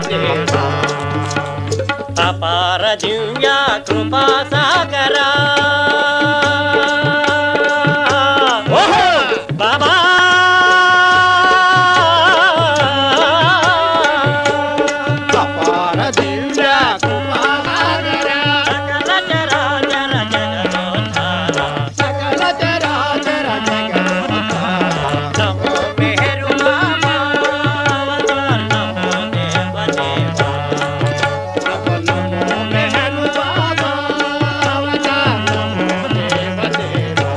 దేవా అపార దివ్య కృపా సాగరా ఓహో బాబా అపార దివ్య కృపాసాగర సకల చరాచర జగదోద్ధార సకల చరాచర జగదోద్ధార నమో మెహరు బాబా అవతార్ నమో దేవ దేవా నమో నమో మెహరు బాబా అవతార్ నమో దేవ దేవా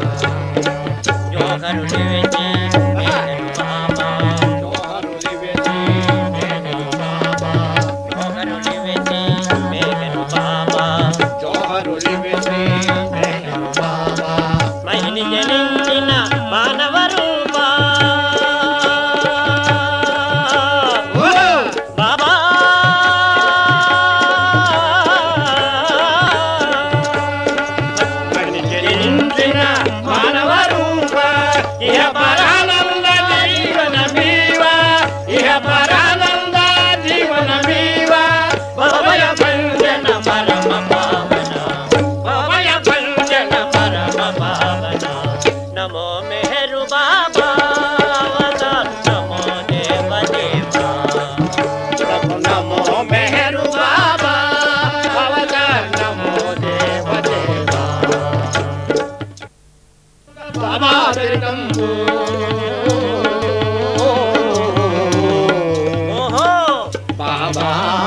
జోహరు నివేచి మెహరు బాబా జోహరులి వెచి మెహరు బాబా జోహరు నివేచి మెహరు బాబా జోహరులి వెచి మెహరు బాబా మహిళ జనించిన మానవ రూపా ఓహో బాబా జనించిన మానవ రూప ఇహ పరానంద జీవనమీవ ఇహ పరానంద జీవనమీవ భవయ భంజన పరమ పావన భవయ భంజన పరమ పావన నమో మెహరు బాబా అవతార్ నమో దేవ దేవా నమో మెహరు బాబా అవతార్ నమో దేవ దేవా బాబా చరితంబు ఓహో బాబా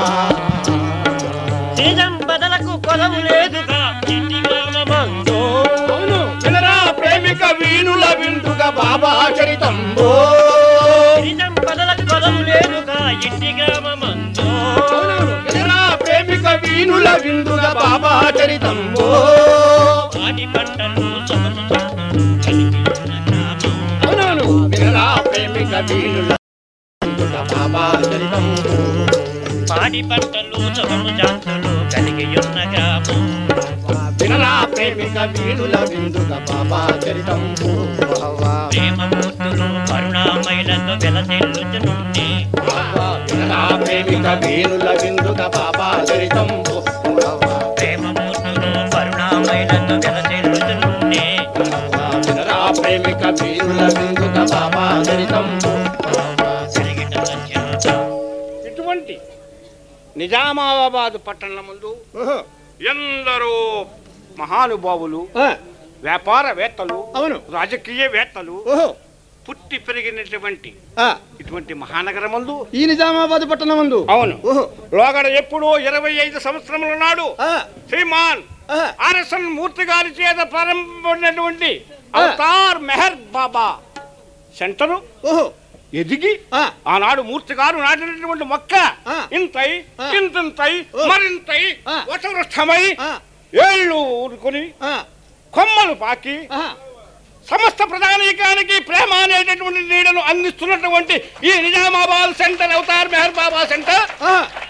నిజం బదలకు కొలవు లేదుగా ఇంటి మందో అవును వినరా ప్రేమిక వీణుల వింటుగా బాబా చరితంబు నిజం బదలకు కొలవు లేదుగా ఇంటి గ్రామమందో అవునవును వినరా ప్రేమిక వీణుల వింటుగా బాబా చరితంబు వాటి పంటలు సొగసు సంతులు కలిగి ఉన్న గ్రామం అవునవును వినరా ప్రేమిక వీణుల వింటుగా బాబా చరితంబు పాడి పంటలు సొగము జాతులు కలిగి ఉన్న గ్రామం వినరా ప్రేమిక వీణుల విందుగా బాబా చరితంబు ప్రేమమూర్తులు కరుణామయులతో వెలసిల్లుచునుండి వినరా ప్రేమిక వీణుల విందుగా బాబా చరితంబు ప్రేమమూర్తులు కరుణామయులతో వెలసిల్లుచునుండి వినరా ప్రేమిక వీణుల విందుగా బాబా చరితంబు కలిగిన సత్యత ఇటువంటి నిజామాబాద్ పట్టణం ముందు ఎందరో మహానుభావులు వ్యాపారవేత్తలు అవును రాజకీయవేత్తలు ఓహో పుట్టి పెరిగినటువంటి ఆ, ఇటువంటి మహానగరం ముందు ఈ నిజామాబాద్ పట్టణం ముందు అవును ఓహో లోగడ ఎప్పుడో ఇరవై ఐదు సంవత్సరముల నాడు ఆ, శ్రీమాన్ ఆ, ఆర్ఎస్ఎన్ మూర్తి గారి చేత ప్రారంభమైనటువంటి అవతార్ మెహర్ బాబా సెంటరు ఓహో ఎదిగి ఆ, ఆనాడు మూర్తి గారు నాటినటువంటి మొక్క ఆ. ఇంతై ఆ. ఇంతింతై ఓ. మరింతై ఆ. వటవృష్టమై ఆ, ఏళ్ళు ఊరుకొని ఆ, కొమ్మలు పాకి ఆ, సమస్త ప్రధానికానికి ప్రేమ అనేటటువంటి నీడను అందిస్తున్నటువంటి ఈ నిజామాబాద్ సెంటర్ అవతార్ మెహర్ బాబా సెంటర్ ఆ,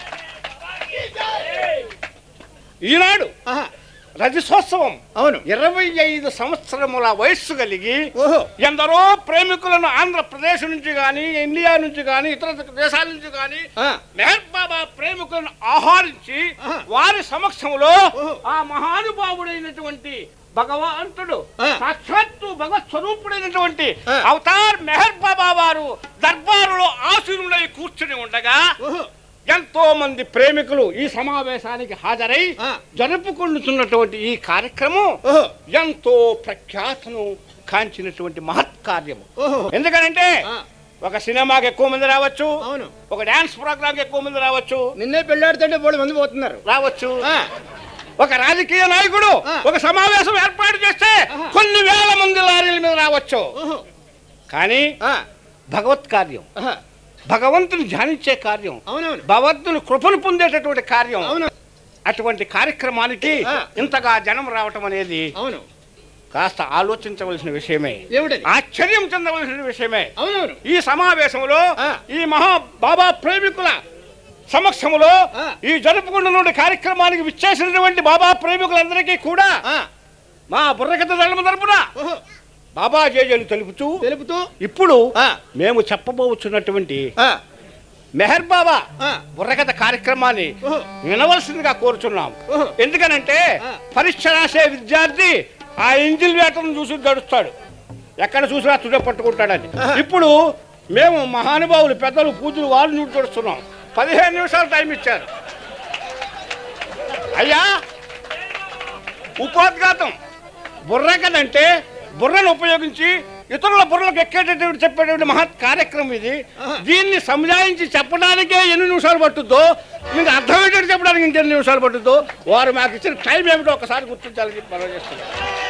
ఈనాడు ఆ, రజసోత్సవం అవును ఇరవై ఐదు సంవత్సరముల వయస్సు కలిగి ఓహో ఎందరో ప్రేమికులను ఆంధ్రప్రదేశ్ నుంచి గాని ఇండియా నుంచి గాని ఇతర దేశాల నుంచి గాని ఆ, మెహర్ బాబా ప్రేమికులను ఆహ్వానించి ఆహా. వారి సమక్షంలో ఓహో. ఆ మహానుభావుడైనటువంటి భగవంతుడు ఆ. సాక్షాత్తు భగవత్ స్వరూపుడైనటువంటి ఆ. అవతార్ మెహర్ బాబా వారు దర్బారులో ఆశీనుడై కూర్చుని ఉండగా ఓహో ఎంతో మంది ప్రేమికులు ఈ సమావేశానికి హాజరై ఆ. జరుపుకుంటున్నటువంటి ఈ కార్యక్రమం ఓహో ఎంతో ప్రఖ్యాతను కాంచినటువంటి మహత్ కార్యము ఓహో ఎందుకనంటే ఆ, ఒక సినిమాకి ఎక్కువ మంది రావచ్చు అవును ఒక డాన్స్ ప్రోగ్రామ్ ఎక్కువ మంది రావచ్చు నిన్నే పెళ్ళాడుతుంటే బోడు మంది పోతున్నారు రావచ్చు ఆ, ఒక రాజకీయ నాయకుడు ఆ. ఒక సమావేశం ఏర్పాటు చేస్తే ఆహా. కొన్ని వేల మంది లారీల మీద రావచ్చు ఓహో కానీ ఆ, భగవత్ కార్యం ఆహా, భగవంతుని ధ్యానించే కార్యం అవునవును భగవంతుని కృపను పొందేటటువంటి కార్యం అవును అటువంటి కార్యక్రమానికి ఆ. ఇంతగా జనం రావటం అనేది అవును కాస్త ఆలోచించవలసిన విషయమే ఏమిటది ఆశ్చర్యం చెందవలసిన విషయమే అవునవును ఈ సమావేశంలో ఆ. ఈ మహా బాబా ప్రేమికుల సమక్షంలో ఆ. ఈ జరుపుకుంటున్న కార్యక్రమానికి విచ్చేసినటువంటి బాబా ప్రేమికులందరికీ కూడా ఆ, మా బుర్రకథ దళము తరపున ఓహో బాబా జేజలు తెలుపుతూ తెలుపుతూ ఇప్పుడు ఆ, మేము చెప్పబోచున్నటువంటి ఆ, మెహర్ బాబా ఆ. బుర్రకథ కార్యక్రమాన్ని ఓహో. వినవలసిందిగా కోరుచున్నాం ఓహో. ఎందుకనంటే ఆ. పరీక్ష రాసే విద్యార్థి ఆ ఇంజిల్ వేటను చూసి గడుస్తాడు ఎక్కడ చూసినా తుడ పట్టుకుంటాడని ఆహా. ఇప్పుడు మేము మహానుభావులు పెద్దలు పూజలు వాళ్ళు చూసి గడుస్తున్నాం పదిహేను నిమిషాలు టైం ఇచ్చారు అయ్యా ఉపోద్ఘాతం బుర్రకథ అంటే బుర్రను ఉపయోగించి ఇతరుల బుర్రలకు ఎక్కేటటువంటి చెప్పేటువంటి మహత్ కార్యక్రమం ఇది ఆహా. దీన్ని సంజాయించి చెప్పడానికే ఎన్ని నిమిషాలు పట్టుద్దో మీకు అర్థమయ్యేటట్టు చెప్పడానికి ఇంకెన్ని నిమిషాలు పట్టుద్దో వారు మాకు ఇచ్చిన టైం ఏమిటో ఒకసారి గుర్తించాలని చెప్పి మనం చేస్తున్నాం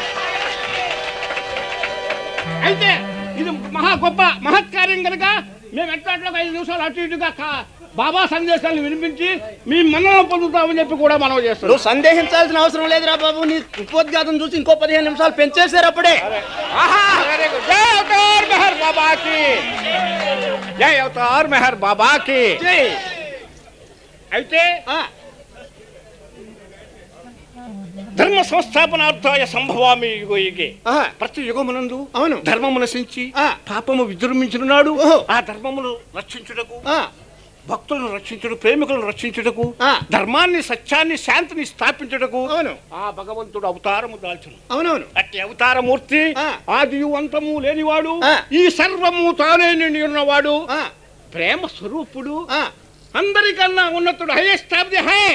అయితే ఇది మహా గొప్ప మహత్ కార్యం కనుక మేము ఎట్లాట్లో ఐదు నిమిషాలు అటు ఇటుగా కా- బాబా సందేశాలను వినిపించి మీ మన్నన పొందుతామని చెప్పి కూడా మనం చేస్తున్నాం నువ్వు సందేహించాల్సిన అవసరం లేదురా బాబు నీ ఉపోద్ఘాతం చూసి ఇంకో పదిహేను నిమిషాలు పెంచేశారు అప్పుడే ఆహా, very good. జై అవతార్ మెహర్ బాబా కి జై అవతార్ మెహర్ బాబా కి జై. అయితే ఆ, ధర్మ సంస్థాపనార్థాయ సంభవామి యుగే ఆహా, ప్రతి యుగమునందు అవును. ధర్మము నశించి ఆ. పాపము విజృంభించినాడు ఓహో. ఆ ధర్మమును రక్షించుటకు ఆ, భక్తులను రక్షించుడు ప్రేమికులను రక్షించుటకు ఆ. ధర్మాన్ని సత్యాన్ని శాంతిని స్థాపించుటకు అవును. ఆ భగవంతుడు అవతారము దాల్చును అవునవును అట్టి అవతారమూర్తి ఆ. ఆదియు అంతము లేనివాడు ఆ. ఈ సర్వము తానే నిండి ఉన్నవాడు ఆ, ప్రేమ స్వరూపుడు ఆ, అందరికన్నా ఉన్నతుడు హైయెస్ట్ ఆఫ్ ది హై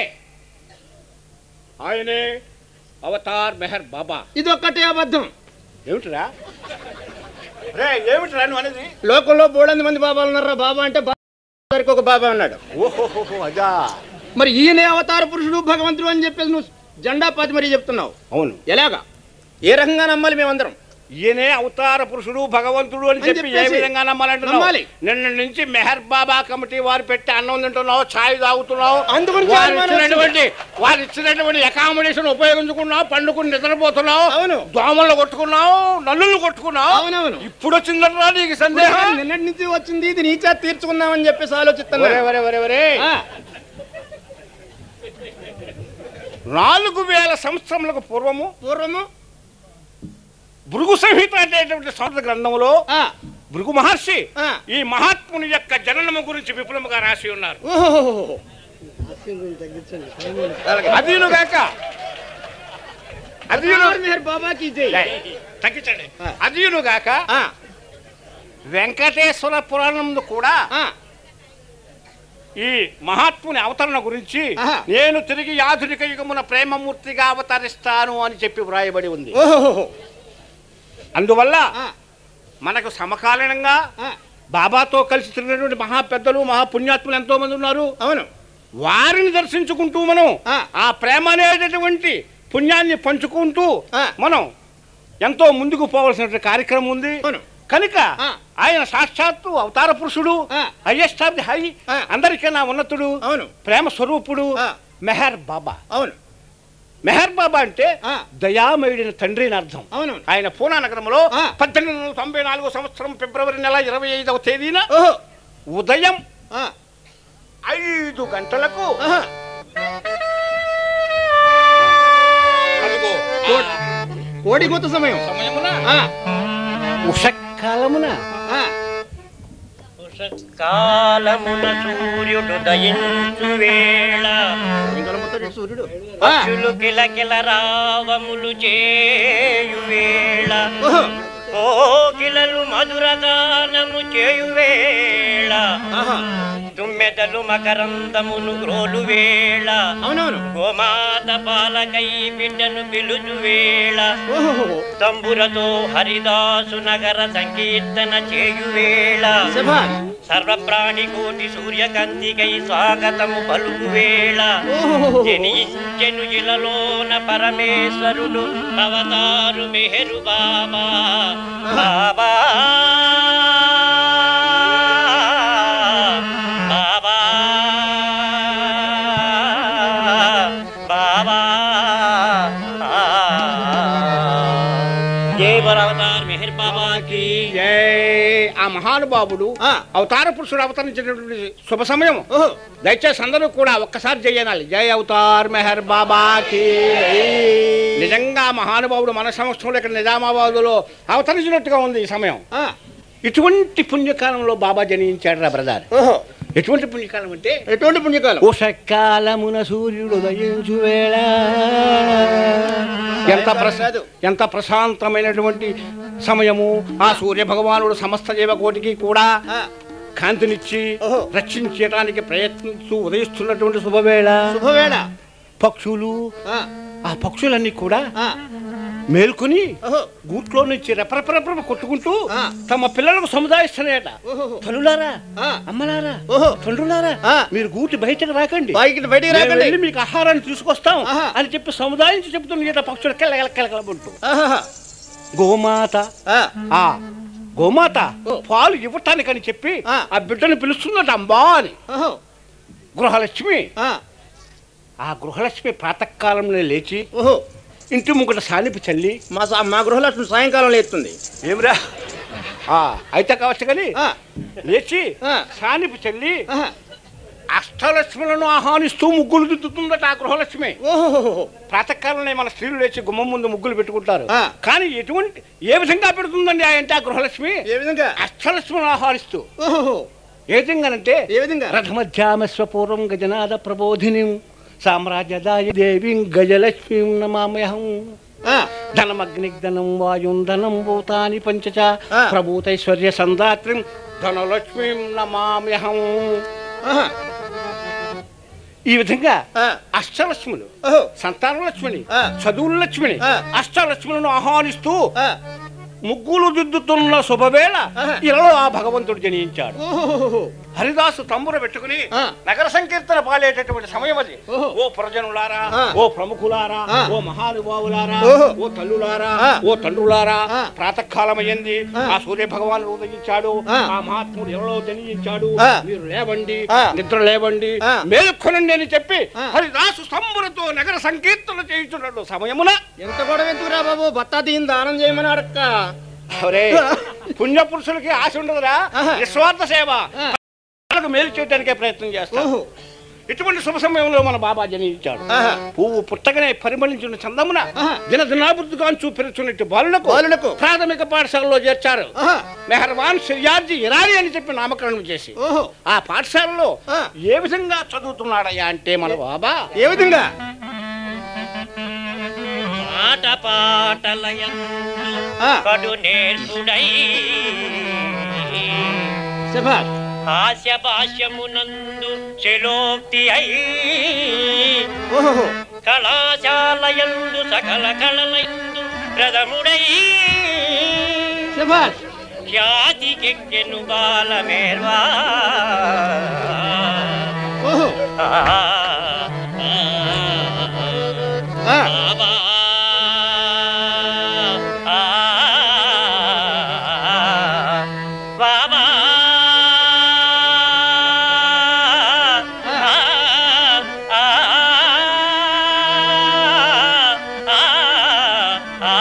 ఆయనే అవతార్ మెహర్ బాబా ఇది ఒక్కటే అబద్ధం ఏమిటిరా రే ఏమిటిరా నువ్వు అనేది లోకంలో బోడంది మంది బాబాలు ఉన్నారా బాబా అంటే బాబా గారికి ఒక బాబా అన్నాడు ఓహోహో అదా మరి ఈయనే అవతార పురుషుడు భగవంతుడు అని చెప్పేసి నువ్వు జెండా పాతి మరీ చెప్తున్నావు అవును ఎలాగా ఏ రకంగా నమ్మాలి మేమందరం ఈయనే అవతార పురుషుడు భగవంతుడు అని అని చెప్పి ఏ చెప్పేసి విధంగా నమ్మాలంటున్నావు నమ్మాలి. నిన్న నుంచి మెహర్ బాబా కమిటీ వారు పెట్టి అన్నం తింటున్నావు ఛాయ్ తాగుతున్నావు అందుగురించి వారు అనుమానం ఇచ్చినటువంటి వారు ఇచ్చినటువంటి అకామిడేషన్ ఉపయోగించుకున్నావు పండుకుని నిద్రపోతున్నావు అవును. దోమలు కొట్టుకున్నావు నల్లులు కొట్టుకున్నావు అవునవును. ఇప్పుడు వచ్చిందరా నీకు సందేహం నిన్నటి నుంచి వచ్చింది ఇది నీచా తీర్చుకుందామని చెప్పేసి ఆలోచిస్తున్నా ఒరే, ఒరే, ఒరే, ఒరే. ఆ, నాలుగు వేల సంవత్సరములకు పూర్వము పూర్వము భృగు సంహిత అనేటువంటి సంస్కృత గ్రంథములో ఆ, భృగు మహర్షి ఆ. ఈ మహాత్ముని యొక్క జననము గురించి విపులముగా రాసి ఉన్నారు ఓహోహోహో. అదీనుగాక అదీను అవతార్ మెహర్ బాబాకి జై తగ్గించండి ఆ. అదీనుగాక ఆ, వెంకటేశ్వర పురాణంలో కూడా ఆ, ఈ మహాత్ముని అవతరణ గురించి ఆహా. నేను తిరిగి ఆధునిక యుగమున ప్రేమమూర్తిగా అవతరిస్తాను అని చెప్పి వ్రాయబడి ఉంది ఓహోహోహో. అందువల్ల ఆ, మనకు సమకాలీనంగా ఆ, బాబాతో కలిసి తిరిగినటువంటి మహా పెద్దలు మహాపుణ్యాత్ములు ఎంతో మంది ఉన్నారు అవును వారిని దర్శించుకుంటూ మనం ఆ. ఆ ప్రేమ అనేటటువంటి పుణ్యాన్ని పంచుకుంటూ ఆ. మనం ఎంతో ముందుకు పోవలసిన కార్యక్రమం ఉంది అవును. కనుక ఆ. ఆయన సాక్షాత్తు అవతార పురుషుడు ఆ. హైయెస్ట్ ఆఫ్ ది హై ఆ. అందరికన్నా ఉన్నతుడు అవును. ప్రేమ స్వరూపుడు ఆ. మెహర్ బాబా అవును మెహర్ బాబా అంటే ఆ. దయామయుడిన తండ్రి అని అర్థం అవునవును ఆయన పూనా నగరంలో ఆ. పద్దెనిమిది వందల తొంభై నాలుగో సంవత్సరం ఫిబ్రవరి నెల ఇరవై ఐదవ తేదీన ఓహో ఉదయం ఆ, ఐదు గంటలకు ఆహా. అదిగో కోడి- కోడి కూత సమయం సమయమున ఆ, ఉషకాలమున ఆ, కాలమున సూర్యుడు దయించు వేళ ఏం కనబడుతాడు ఈ సూర్యుడు ఆ, పక్షులు కిలకిల రావములు చేయు వేళ ఓహో కోకిలలు మధుర గానము చేయు వేళ ఆహా. తుమ్మెదలు మకరందమును గ్రోలు వేళ అవునవును గోమాత పాలకై బిడ్డను పిలుచు వేళ ఓహో తంబురతో హరిదాసు నగర సంకీర్తన చేయు వేళ శభాష్ సర్వప్రాణి కోటి సూర్యకంతికై స్వాగతము పలుకు వేళ ఓహోహోహో. జనించెను ఇలలోన పరమేశ్వరుడు అవతారు మెహరు బాబా బాబా బాబా బాబా దేవర అవతార్ మెహర్ బాబా కి జై ఆ మహానుభావుడు ఆ. అవతార పురుషుడు అవతరించినటువంటి శుభ సమయం ఓహో దయచేసి అందరూ కూడా ఒక్కసారి జయ్యనాలి జై అవతార్ మెహర్ బాబాకి నిజంగా మహానుభావుడు మన సంవత్సరంలో ఇక్కడ నిజామాబాదులో అవతరించినట్టుగా ఉంది ఈ సమయం ఆ, ఇటువంటి పుణ్యకాలంలో బాబా జనించాడు రా బ్రదర్ ఓహో ఎటువంటి పుణ్యకాలం అంటే ఎటువంటి పుణ్యకాలం ఉషకాలమున సూర్యుడు ఉదయించు వేళ ఎంత ప్రస కాదు. ఎంత ప్రశాంతమైనటువంటి సమయము ఆ సూర్య భగవానుడు సమస్త జీవకోటికి కూడా ఆ, కాంతినిచ్చి ఓహో. రక్షించడానికి ప్రయత్నిస్తూ ఉదయిస్తున్నటువంటి శుభవేళ శుభవేళ పక్షులు ఆ, ఆ పక్షులన్నీ కూడా ఆ, మేల్కొని ఓహో గూట్లో నుంచి రెపరెపరెపర కొట్టుకుంటూ ఆ. తమ పిల్లలకు సముదాయిస్తున్నాయట ఓహోహో. తల్లులారా ఆ. అమ్మలారా ఓహో. తండ్రులారా ఆ. మీరు గూటి బయటకు రాకండి బయటికి బయటికి మేము రాకండి వెళ్ళి మీకు ఆహారాన్ని తీసుకొస్తాం ఆహా. అని చెప్పి సముదాయించి చెప్తుంది ఈత పక్షులు కెలగల కెలగలబుంటూ ఆహాహా. గోమాత ఆ, ఆ గోమాత ఓ. పాలు ఇవ్వటానికని చెప్పి ఆ. ఆ బిడ్డను పిలుస్తున్నట అంబా అని ఓహో గృహలక్ష్మి ఆ, ఆ గృహలక్ష్మి ప్రాతకాలంలో లేచి ఓహో ఇంటి ముంగట సానిపి చల్లి మా సా- మా గృహలక్ష్మి సాయంకాలం లేస్తుంది ఏమిరా ఆ, అయితే కావచ్చు కానీ ఆ, లేచి ఆ. సానిపి చల్లి ఆహా. అష్టలక్ష్ములను ఆహ్వానిస్తూ ముగ్గులు దిద్దుతుందట ఆ గృహలక్ష్మి ఓహోహోహో. ప్రాతకాలంలో మన స్త్రీలు లేచి గుమ్మం ముందు ముగ్గులు పెట్టుకుంటారు ఆ. కానీ ఎటువంటి ఏ విధంగా పెడుతుందండి ఆ అంటే ఆ గృహలక్ష్మి ఏ విధంగా అష్టలక్ష్మిని ఆహ్వానిస్తూ ఓహోహో. ఏ విధంగానంటే ఏ విధంగా రథమధ్యామస్వపూర్వం గజనాథ ప్రబోధిని సామ్రాజ్యదాయ దేవీం గజలక్ష్మీం నమామ్యహం ఆ, ధనమగ్నిగ్ధనం వాయుం ధనం భూతాని పంచచ ఆ. ప్రభూతైశ్వర్య సందాత్రిం ధనలక్ష్మీం నమామ్యహం ఆహా. ఈ విధంగా ఆ, అష్టలక్ష్ములు ఓహో సంతాన లక్ష్మిని ఆ. చదువుల లక్ష్మిని ఆ. అష్టలక్ష్ములను ఆహ్వానిస్తూ ఆ, ముగ్గులు దిద్దుతున్న శుభవేళ ఆహా. ఇలా ఆ భగవంతుడు జనించాడు ఓహోహోహో. హరిదాసు తంబుర పెట్టుకుని ఆ. నగర సంకీర్తన పాడేటటువంటి సమయం అది ఓహో. ఓ ప్రజనులారా ఆ. ఓ ప్రముఖులారా ఆ. ఓ మహానుభావులారా ఓహో. ఓ తల్లులారా ఆ. ఓ తండ్రులారా ఆ. ప్రాతకాలమయ్యింది ఆ. ఆ సూర్య భగవానుడు ఉదయించాడు ఆ. ఆ మహాత్ముడు ఎవరో జనించాడు ఆ. మీరు లేవండి ఆ. నిద్ర లేవండి ఆ. మేలుకొనండి అని చెప్పి ఆ. హరిదాసు స్తంభులతో నగర సంకీర్తన చేయించున్నాడు సమయమున ఎంత గొడవ ఎందుకురా బాబు బత్తా దీని దానం చేయమని అడక్క ఒరే, పుణ్యపురుషులకి ఆశ ఉండదురా ఆహా. నిస్వార్థ సేవ ఆ. వాళ్ళకు మేలు చేయడానికే ప్రయత్నం చేస్తాం ఓహో ఇటువంటి శుభ సమయంలో మన బాబా జనించాడు ఆహా. పువ్వు పుట్టగానే పరిమళించిన చందమున ఆహా. దిన దినాభివృద్ధిగా చూపెరుచున్నట్టు బాలులకు బాలులకు. ప్రాథమిక పాఠశాలలో చేర్చారు ఆహా. మెహర్వాన్ షిర్యాజీ ఇరానీ అని చెప్పి నామకరణం చేసి ఓహో ఆ పాఠశాలలో ఆ. ఏ విధంగా చదువుతున్నాడయ్యా అంటే మన బాబా ఏ విధంగా పాట పాటలయందు ఆ. కడు నేర్పుడై శభాష్ హాస్య భాష్యమునందు శలోక్తి అయి ఓహో కళాశాలయందు సకల కళలయందు ప్రథముడై శభాష్ ఖ్యాతికెక్కెను బాలమేర్వా ఓహో ఆ, ఆ, ఆ. బాబా ఆ, బాబా ఆ, ఆ, ఆ,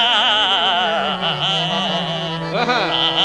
ఆహా.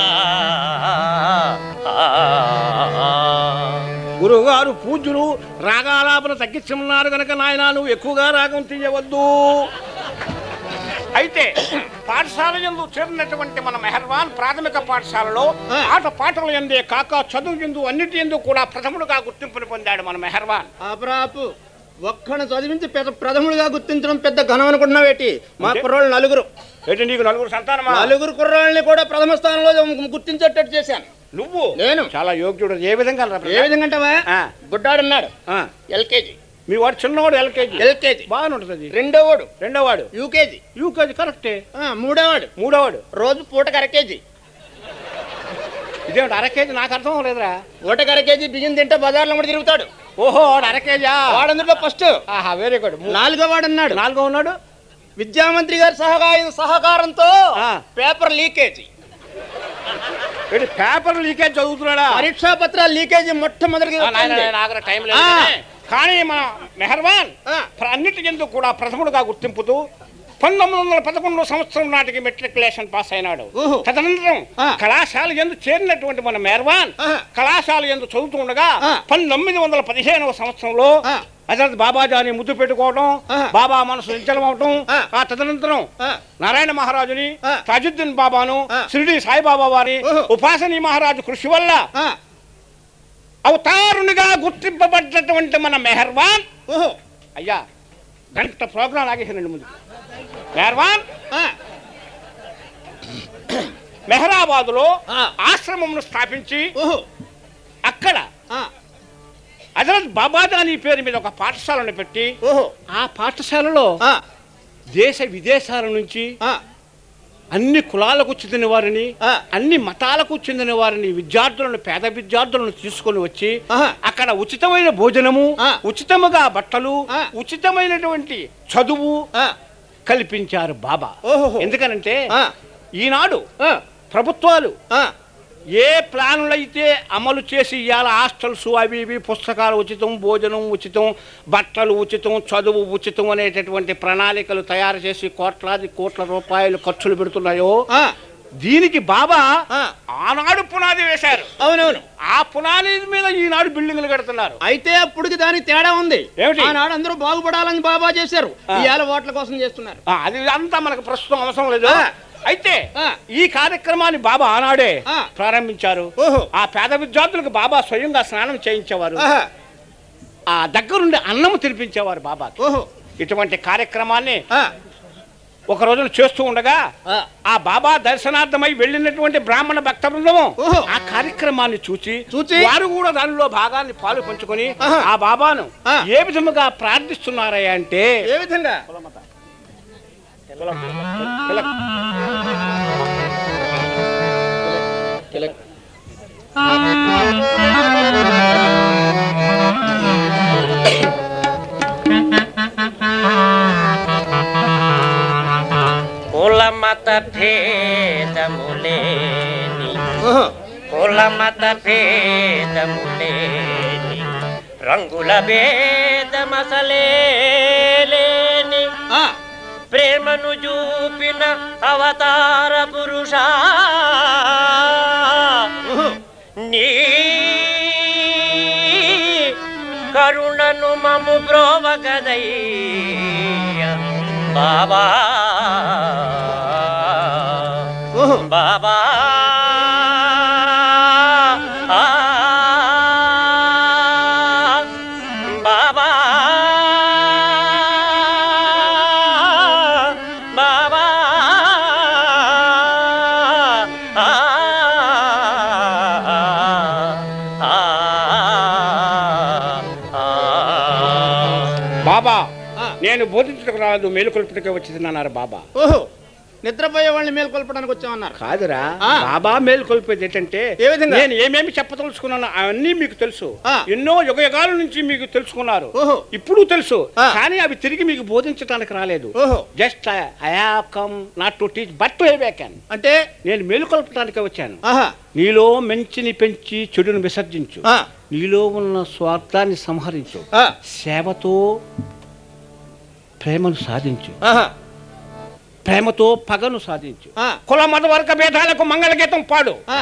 గురువుగారు పూజ్యులు రాగాలాపన తగ్గించమన్నారు గనక నాయన నువ్వు ఎక్కువగా రాగం తీయవద్దు అయితే పాఠశాల ఎందు చేరినటువంటి మన మెహర్వాన్ ప్రాథమిక పాఠశాలలో ఆ. ఆట పాటలు ఎందే కాక చదువు ఎందు అన్నిటి ఎందు కూడా ప్రథముడుగా గుర్తింపును పొందాడు మన మెహర్వాన్ ఆపరాపు ఒక్కను చదివించి పెద్ద ప్రథముడిగా గుర్తించడం పెద్ద ఘనం అనుకుంటున్నావేటి మా కుర్రోళ్ళు నలుగురు ఏంటి నీకు నలుగురు సంతానమా నలుగురు కుర్రోళ్ళని కూడా ప్రథమ స్థానంలో గుర్తించేటట్టు చేశాను నువ్వు నేను. చాలా యోగ్యుడు ఏ విధంగా రా ఏ విధంగా అంటావా ఆ. గుడ్డాడున్నాడు ఆ. ఎల్కేజీ మీ వాడు చిన్నవాడు ఎల్కేజీ ఎల్కేజీ బాగానే ఉంటుంది రెండో వాడు రెండో వాడు యూకేజీ యూకేజీ కరెక్టే ఆ, మూడో వాడు మూడోవాడు రోజు పూటకు అరకేజీ ఇదేమిటి అరకేజీ నాకు అర్థం అవ్వలేదురా పూటకు అరకేజీ బియ్యం తింటే బజార్లో కూడా తిరుగుతాడు ఓహో వాడు అరకేజా వాడందులో ఫస్ట్ ఆహా వెరీ గుడ్ నాలుగో వాడు అన్నాడు నాలుగో ఉన్నాడు విద్యామంత్రి గారి సహకారం సహకారంతో ఆ. పేపర్ లీకేజీ వీడు పేపర్ లీకేజ్ చదువుతున్నాడా పరీక్షా పత్రాలు లీకేజీ మొట్టమొదటి ఆ, నాయన, నాయన, ఆగరా, టైం లేదు ఆ. కానీ. కానీ మన మెహర్వాన్ ఆ. ప్ర- అన్నిటి ఎందుకు కూడా ప్రథముడుగా గుర్తింపుతూ పంతొమ్మిది వందల పదకొండో సంవత్సరం నాటికి మెట్రికులేషన్ పాస్ అయినాడు ఓహో. తదనంతరం ఆ. కళాశాల ఎందు చేరినటువంటి మన మెహర్వాన్ ఆ. కళాశాల ఎందు చదువుతుండగా ఆ. పంతొమ్మిది వందల పదిహేనవ సంవత్సరంలో ఆ. హజరత్ బాబాజాని ముద్దు పెట్టుకోవడం ఆ. బాబా మనసు నిశ్చలమవటం ఆ. ఆ తదనంతరం ఆ. నారాయణ మహారాజుని ఆ. తాజుద్దీన్ బాబాను ఆ. షిరిడి సాయిబాబా వారి ఓహో. ఉపాసని మహారాజు కృషి వల్ల ఆ, అవతారునిగా గుర్తింపబడ్డటువంటి మన మెహర్వాన్ ఓహో అయ్యా గంట ప్రోగ్రాం లాగేసానండి ముందు మెహర్వాన్ ఆ, మెహరాబాదులో ఆ. ఆశ్రమంను స్థాపించి ఓహో అక్కడ ఆ, హజరత్ బాబాదాని పేరు మీద ఒక పాఠశాలను పెట్టి ఓహో ఆ పాఠశాలలో ఆ, దేశ విదేశాల నుంచి ఆ, అన్ని కులాలకు చెందిన వారిని ఆ. అన్ని మతాలకు చెందిన వారిని విద్యార్థులను పేద విద్యార్థులను తీసుకొని వచ్చి ఆహా. అక్కడ ఉచితమైన భోజనము ఆ. ఉచితముగా బట్టలు ఆ. ఉచితమైనటువంటి చదువు ఆ, కల్పించారు బాబా ఓహోహో. ఎందుకనంటే ఆ, ఈనాడు ఆ, ప్రభుత్వాలు ఆ, ఏ ప్లాన్లైతే అమలు చేసి ఇవాళ హాస్టల్స్ అవి ఇవి పుస్తకాలు ఉచితం భోజనం ఉచితం బట్టలు ఉచితం చదువు ఉచితం అనేటటువంటి ప్రణాళికలు తయారు చేసి కోట్లాది కోట్ల రూపాయలు ఖర్చులు పెడుతున్నాయో ఆ, దీనికి బాబా ఆ. ఆనాడు పునాది వేశారు అవునవును ఆ పునాది మీద ఈనాడు బిల్డింగ్లు కడుతున్నారు అయితే అప్పుడుకి దానికి తేడా ఉంది ఏమిటి? ఆనాడు అందరూ బాగుపడాలని బాబా చేశారు ఆ. ఇవాళ ఓట్ల కోసం చేస్తున్నారు ఆ, అది అంతా మనకు ప్రస్తుతం అవసరం లేదు ఆ. అయితే ఆ. ఈ కార్యక్రమాన్ని బాబా ఆనాడే ఆ. ప్రారంభించారు ఓహో. ఆ పేద విద్యార్థులకు బాబా స్వయంగా స్నానం చేయించేవారు ఆహా, ఆ దగ్గరుండి అన్నం తినిపించేవారు బాబా ఓహో ఇటువంటి కార్యక్రమాన్ని ఆ, ఒక రోజున చేస్తూ ఉండగా ఆ, ఆ బాబా దర్శనార్థమై వెళ్ళినటువంటి బ్రాహ్మణ భక్త బృందము ఓహో. ఆ కార్యక్రమాన్ని చూచి చూచి? వారు కూడా దానిలో భాగాన్ని పాలు పంచుకొని ఆహా. ఆ బాబాను ఆ. ఏ విధముగా ప్రార్థిస్తున్నారయ్యా అంటే ఏ విధంగా కుల మత భేదములేని ఓహో కుల మత భేదములేని రంగుల భేదమసలేని ఆ, ప్రేమను చూపిన అవతార పురుష ఓహో నీ కరుణను మము బ్రోవగదయ్య బాబా ఓహో బాబా ఆ, బాబా బాబా ఆ, ఆ, ఆ. బాబా ఆ. నేను బోధించడానికి రాదు మేలుకొల్పుటకే వచ్చిందన్నారు బాబా ఓహో నిద్రపోయే వాళ్ళని మేల్కొల్పడానికి వచ్చామన్నారు కాదురా ఆ. బాబా మేలుకొల్పేది ఏంటంటే ఏ విధంగా? నేను ఏమేమి చెప్పదలుచుకున్నాను అవన్నీ మీకు తెలుసు ఆ. ఎన్నో యుగ యుగాల నుంచి మీకు తెలుసుకున్నారు ఓహో. ఇప్పుడు తెలుసు ఆ. కానీ అవి తిరిగి మీకు బోధించడానికి రాలేదు ఓహో just I have come not to teach but to can అంటే నేను మేలుకొల్పడానికి వచ్చాను ఆహా నీలో మంచిని పెంచి చెడును విసర్జించు ఆ, నీలో ఉన్న స్వార్థాన్ని సంహరించు ఆ, సేవతో ప్రేమను సాధించు ఆహా ప్రేమతో పగను సాధించు ఆ, కుల మత వర్గ భేదాలకు మంగళగీతం పాడు ఆ,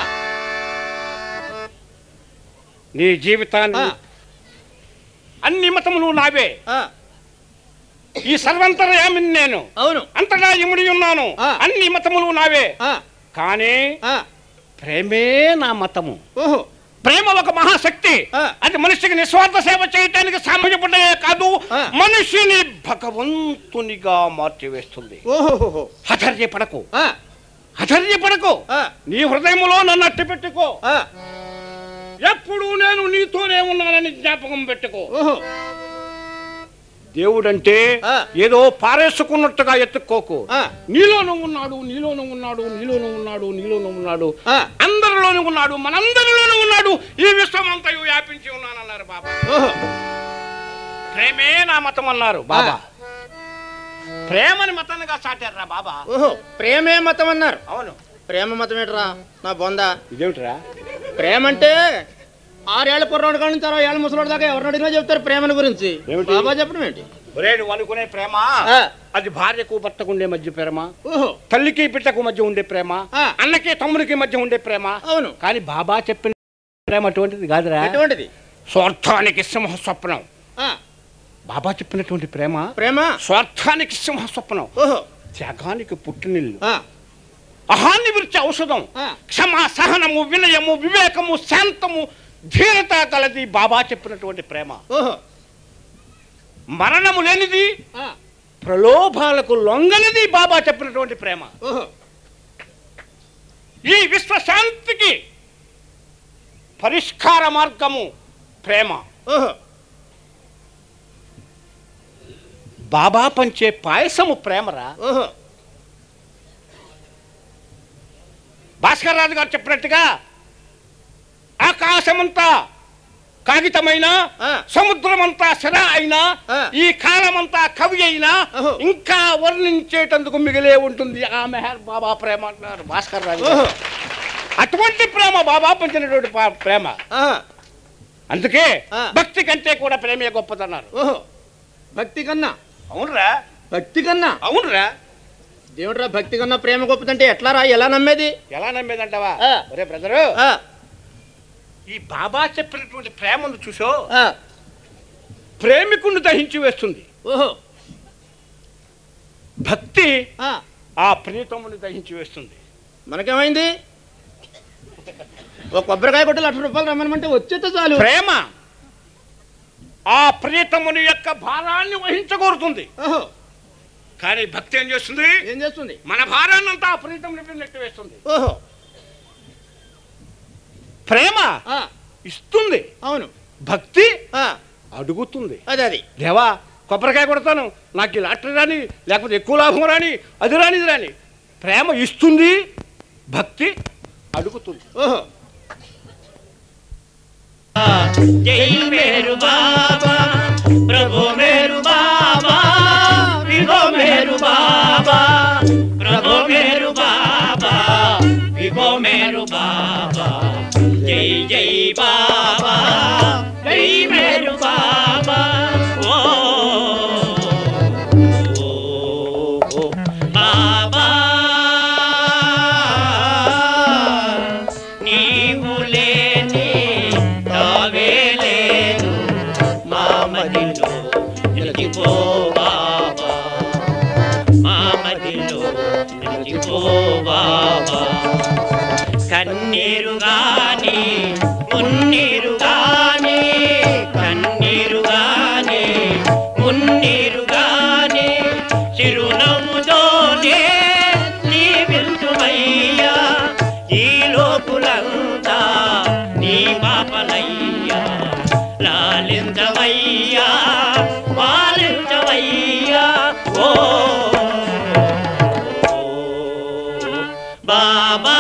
నీ జీవితాన్ని ఆ. అన్ని మతములు నావే ఆ, ఈ సర్వంతరయామిని నేను అవును అంతటా ఇముడి ఉన్నాను ఆ. అన్ని మతములు నావే ఆ, కానీ ఆ, ప్రేమే నా మతము ఓహో ప్రేమ ఒక మహాశక్తి ఆ. అది మనిషికి నిస్వార్థ సేవ చేయటానికి సామర్థ్యపడే కాదు ఆ. మనిషిని భగవంతునిగా మార్చివేస్తుంది ఓహో హఠర్యపడకు ఆ, హఠర్యపడకు ఆ, నీ హృదయంలో నన్ను అట్టి పెట్టుకో ఆ, ఎప్పుడు నేను నీతోనే ఉన్నానని జ్ఞాపకం పెట్టుకో ఓహో దేవుడంటే ఆ. ఏదో పారేసుకున్నట్టుగా ఎత్తుక్కోకు ఆ, నీలోనూ ఉన్నాడు నీలోనూ ఉన్నాడు నీలోనూ ఉన్నాడు నీలోనూ ఉన్నాడు ఆ, అందరిలోనూ ఉన్నాడు మనందరిలోనూ ఉన్నాడు ఈ విశ్వం అంతయు వ్యాపించి ఉన్నానన్నారు బాబా ఓహో ప్రేమే నా మతం అన్నారు బాబా ప్రేమని మతంగా చాటారా బాబా ఓహో ప్రేమే మతం అన్నారు అవును ప్రేమ మతం ఏంట్రా నా బొందా ఇదేమిట్రా ప్రేమ అంటే ఆరేళ్ల కుర్రోడు కాడి నుంచి అరవై ఏళ్ళ ముసలోడు దాకా ఎవరిని అడిగినా చెప్తారు ప్రేమను గురించి ఏమిటి? బాబా చెప్పడం ఏంటి ఒరే నువ్వు అనుకునే ప్రేమ ఆ, అది భార్యకు భర్తకు ఉండే మధ్య ప్రేమ ఓహో తల్లికి బిడ్డకు మధ్య ఉండే ప్రేమ ఆ. అన్నకి తమ్ముడికి మధ్య ఉండే ప్రేమ అవును కానీ బాబా చెప్పిన ప్రేమ అటువంటిది కాదురా ఎటువంటిది స్వార్థానికి సింహ స్వప్నం ఆ, బాబా చెప్పినటువంటి ప్రేమ ప్రేమ స్వార్థానికి సింహ స్వప్నం ఓహో త్యాగానికి పుట్టినిల్లు ఆ, అహాన్ని విరిచే ఔషధం ఆ. క్షమ సహనము వినయము వివేకము శాంతము ధీరత కలది బాబా చెప్పినటువంటి ప్రేమ ఓహో మరణము లేనిది ఆ, ప్రలోభాలకు లొంగనిది బాబా చెప్పినటువంటి ప్రేమ ఓహో ఈ విశ్వశాంతికి పరిష్కార మార్గము ప్రేమ ఓహో బాబా పంచే పాయసము ప్రేమరా ఓహో భాస్కర్ రాజు గారు చెప్పినట్టుగా ఆకాశమంతా కాగితమైన ఆ. సముద్రమంతా శర అయినా ఆ. ఈ కాలమంతా కవి అయినా ఓహో. ఇంకా వర్ణించేటందుకు మిగిలే ఉంటుంది ఆ మెహర్ బాబా ప్రేమ అంటున్నారు భాస్కర్ రాజు గారు. ఓహో అటువంటి ప్రేమ బాబా పంచినటువంటి పా- ప్రేమ ఆ, అందుకే ఆ. భక్తి కంటే కూడా ప్రేమే గొప్పదన్నారు ఓహో భక్తి కన్నా అవునరా భక్తి కన్నా అవునరా దేవుడ్రా భక్తి కన్నా ప్రేమ గొప్పదంటే ఎట్లా రా ఎలా నమ్మేది ఎలా నమ్మేదంటావా ఆ. ఒరే బ్రదరు ఆ, ఈ బాబా చెప్పినటువంటి ప్రేమను చూసో ఆ, ప్రేమికుణ్ణి దహించి వేస్తుంది ఓహో భక్తి ఆ, ఆ ప్రియతముని దహించి వేస్తుంది మనకేమైంది ఒక కొబ్బరికాయ కొట్టి లక్ష రూపాయలు రమ్మనమంటే వచ్చేస్తే చాలు ప్రేమ ఆ ప్రియతముని యొక్క భారాన్ని వహించగోరుతుంది ఓహో కానీ భక్తి ఏం చేస్తుంది ఏం చేస్తుంది మన భారాన్ని అంతా ఆ ప్రియతముని మీద నెట్టి వేస్తుంది ఓహో ప్రేమ ఆ, ఇస్తుంది అవును భక్తి ఆ, అడుగుతుంది అదే అది దేవా కొబ్బరికాయ కొడతాను నాకు ఈ లాటరీ రాని లేకపోతే ఎక్కువ లాభం రాని అది రాని ఇది రాని ప్రేమ ఇస్తుంది భక్తి అడుగుతుంది ఓహో జై మేరు బాబా ప్రభు మేరు బాబా విభో మేరు బాబా ప్రభు మేరు బాబా విభో మేరు బాబా జై జై బాబా జై మేరు బాబా ఓ ఓ, ఓ, బాబా నీవు లేని తావే లేదు మామదిలో నిలిచిపో బాబా మామదిలో నిలిచిపో బాబా కన్నీరు గాని మున్నీరు గాని కన్నీరు గాని మున్నీరు గాని చిరునవ్వుతోనే జీవించుమయ్యా ఈ లోపులంతా నీ పాపలయ్యా లాలించవయ్యా పాలించవయ్యా ఓ బాబా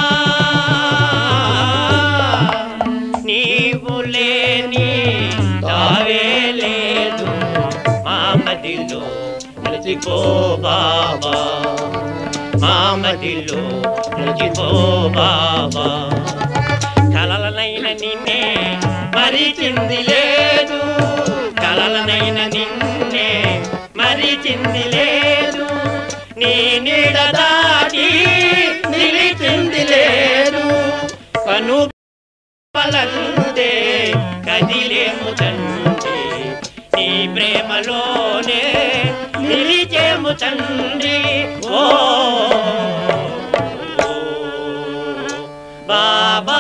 నీవు లేని తావే లేదు మామదిలో నిలిచిపో బాబా మామదిలో నిలిచిపో బాబా కలలనైన నిన్నే మరిచింది లేదు కలలనైన నిన్నే మరిచింది లేదు నీ నీడ దాటి నిలిచింది లేదు కను పలందే కదిలేము తండ్రి నీ ప్రేమలోనే నిలిచేము తండ్రి ఓ బాబా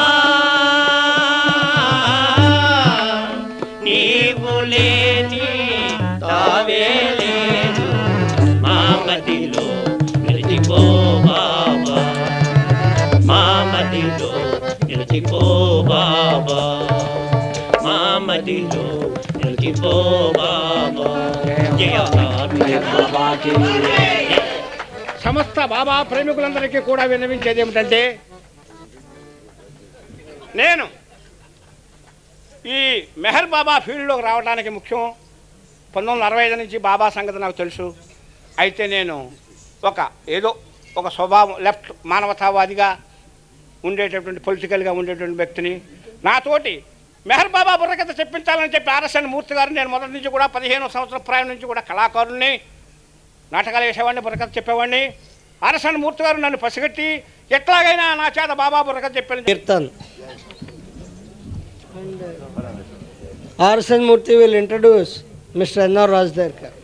నీవు లేని తావే లేదు మామదిలో నిలిచిపో బాబా మామదిలో నిలిచిపో బాబా మామదిలో నిలిచిపో బాబా జయ బాబాకి సమస్త బాబా ప్రేమికులందరికీ కూడా విన్నవించేది ఏమిటంటే నేను ఈ మెహర్ బాబా ఫీల్డ్లోకి రావడానికి ముఖ్యం పంతొమ్మిది వందల అరవై ఐదు నుంచి బాబా సంగతి నాకు తెలుసు అయితే నేను ఒక ఏదో ఒక స్వభావం లెఫ్ట్ మానవతావాదిగా ఉండేటటువంటి పొలిటికల్గా ఉండేటువంటి వ్యక్తిని నాతోటి మెహర్ బాబా బుర్రకథ చెప్పించాలని చెప్పి ఆర్ఎస్ఎన్ మూర్తి గారు నేను మొదటి నుంచి కూడా పదిహేను సంవత్సరాల ప్రాయం నుంచి కూడా కళాకారుల్ని నాటకాలు వేసేవాడిని బుర్రకథ చెప్పేవాడిని ఆర్ఎస్ఎన్ మూర్తి గారు నన్ను పసిగట్టి ఎట్లాగైనా నా చేత బాబా బుర్రకథ చెప్పాను Kirtan. R. Murthy will introduce Mr. N.R. Rajdarkar.